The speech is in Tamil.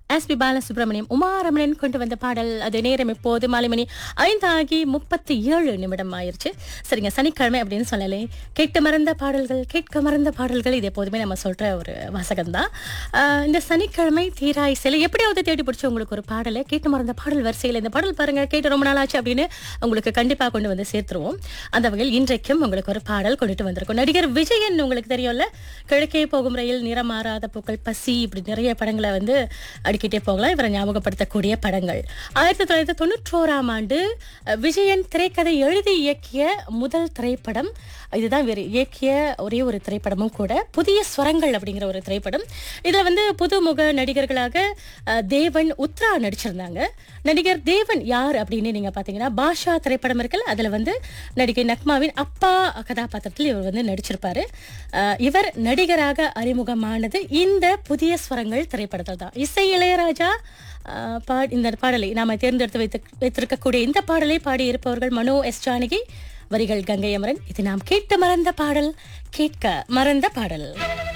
எஸ் பி பாலசுப்ரமணியம் உமாரமணன் கொண்டு வந்த பாடல் அது நேரம் இப்போது மாலை மணி ஐந்தாகி முப்பத்தி ஏழு நிமிடம் ஆயிருச்சு சரிங்க சனிக்கிழமை அப்படின்னு சொல்லலே கேட்க மறந்த பாடல்கள் கேட்க மறந்த பாடல்கள் இது எப்போதுமே நம்ம சொல்ற ஒரு வாசகம் தான் இந்த சனிக்கிழமை தீராய் சிலை எப்படியாவது தேடி பிடிச்சி உங்களுக்கு ஒரு பாடலை கேட்டு மறந்த பாடல் வரிசையில் இந்த பாடல் பாருங்க கேட்டு ரொம்ப நாள் ஆச்சு அப்படின்னு உங்களுக்கு கண்டிப்பாக கொண்டு வந்து சேர்த்துருவோம் அந்த வகையில் இன்றைக்கும் உங்களுக்கு ஒரு பாடல் கொண்டுட்டு வந்திருக்கும் நடிகர் விஜயன் உங்களுக்கு தெரியும்ல கிழக்கே போகும் ரயில் நிறமாறாத பூக்கள் பசி இப்படி நிறைய படங்களை வந்து அடிக்கிட்டே போகலாம் இவரை ஞாபகப்படுத்தக்கூடிய படங்கள் ஆயிரத்தி தொள்ளாயிரத்தி தொண்ணூற்றோராம் ஆண்டு அஹ், விஜயன் திரைக்கதை எழுதி இயக்கிய முதல் திரைப்படம் இதுதான் இவர் இயக்கிய ஒரே ஒரு திரைப்படமும் கூட புதிய ஸ்வரங்கள் அப்படிங்கிற ஒரு திரைப்படம் இதில் வந்து புதுமுக நடிகர்களாக அஹ், தேவன் உத்ரா நடிச்சிருந்தாங்க நடிகர் தேவன் யார் அப்படின்னு நீங்க பாத்தீங்கன்னா பாஷா திரைப்படம் இருக்குல்ல அதுல வந்து நடிகை நக்மாவின் அப்பா கதாபாத்திரத்தில் இவர் வந்து நடிச்சிருப்பாரு அஹ், இவர் நடிகராக அறிமுகமானது இந்த புதிய ஸ்வரங்கள் திரைப்படத்தில் தான் இசை இளையராஜா அஹ், பா இந்த பாடலை நாம தேர்ந்தெடுத்து வைத்து வைத்திருக்கக்கூடிய இந்த பாடலை பாடி இருப்பவர்கள் மனோ எஸ் ஜானகி வரிகள் கங்கை அமரன் இது நாம் கேட்டு மறந்த பாடல் கேட்க மறந்த பாடல்